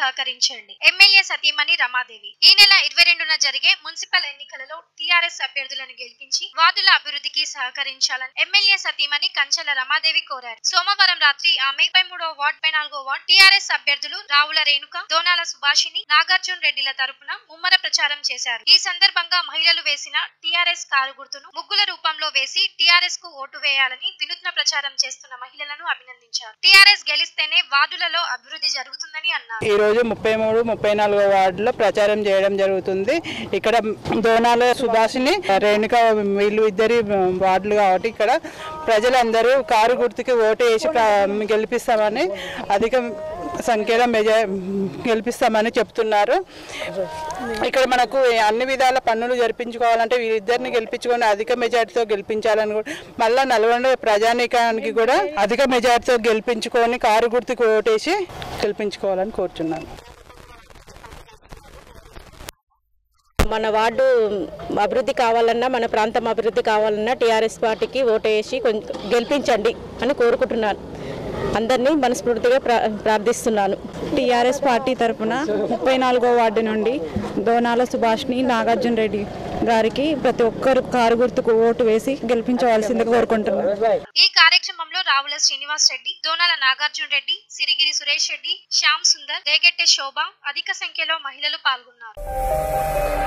సహకరించండి ఎమ్మెల్యే సతీమణి రమాదేవి ఈ నెల ఇరవై రెండున జరిగే మున్సిపల్ ఎన్నికలలో టీఆర్ఎస్ అభ్యర్థులను గెలిపించి వార్డుల అభివృద్ధికి సహకరించాలని ఎమ్మెల్యే సతీమణి కంచెల రమాదేవి కోరారు సోమవారం రాత్రి ఆమె ముప్పై మూడో వార్డ్ పై నాలుగో వార్డ్ టీఆర్ఎస్ అభ్యర్థులు రావుల రేణుక దోనాల సుభాషిని నాగార్జున రెడ్డిల తరపున ముమ్మర ప్రచారం చేశారు ఈ సందర్భంగా మహిళలు వేసిన టీఆర్ఎస్ కారు గుర్తును ముగ్గుల రూపంలో వేసి టీఆర్ఎస్ కు ఓటు వేయాలని వినూత్న ప్రచారం చేస్తున్న మహిళలను అభినందించారు టీఆర్ఎస్ గెలిస్తేనే వార్డులలో అభివృద్ధి జరుగుతుందని అన్నారు ఈ రోజు ముప్పై మూడు ముప్పై నాలుగో వార్డులో ప్రచారం చేయడం జరుగుతుంది ఇక్కడ దోనాల సుభాషిని రేణుక వీళ్ళు ఇద్దరి వార్డులు కాబట్టి ఇక్కడ ప్రజలందరూ కారు గుర్తుకి ఓటు వేసి ప్ర- గెలిపిస్తామని అధిక సంఖ్యలో మెజా గెలిపిస్తామని చెప్తున్నారు ఇక్కడ మనకు అన్ని విధాల పన్నులు జరిపించుకోవాలంటే వీరిద్దరిని గెలిపించుకొని అధిక మెజార్టీతో గెలిపించాలని కూడా మళ్ళీ నల్గొండ ప్రజానీకానికి కూడా అధిక మెజార్టీతో గెలిపించుకొని కారు గుర్తుకు ఓటేసి గెలిపించుకోవాలని కోరుచున్నాను మన వార్డు అభివృద్ధి కావాలన్నా మన ప్రాంతం అభివృద్ధి కావాలన్నా టీఆర్ఎస్ పార్టీకి ఓటు వేసి కొంచెం గెలిపించండి అని కోరుకుంటున్నాను అందరినీ మనస్ఫూర్తిగా ప్రా ప్రార్థిస్తున్నాను టీఆర్ఎస్ పార్టీ తరపున ముప్పై నాలుగో వార్డు నుండి దోనాల సుభాష్ని నాగార్జున రెడ్డి గారికి ప్రతి ఒక్కరు కారు గుర్తుకు ఓటు వేసి గెలిపించవలసిందిగా కోరుకుంటున్నాను ఈ కార్యక్రమంలో రావుల శ్రీనివాస్ రెడ్డి దోనాల నాగార్జున రెడ్డి సిరిగిరి సురేష్ రెడ్డి శ్యామ్ సుందర్ రేగెట్టె శోభ అధిక సంఖ్యలో మహిళలు పాల్గొన్నారు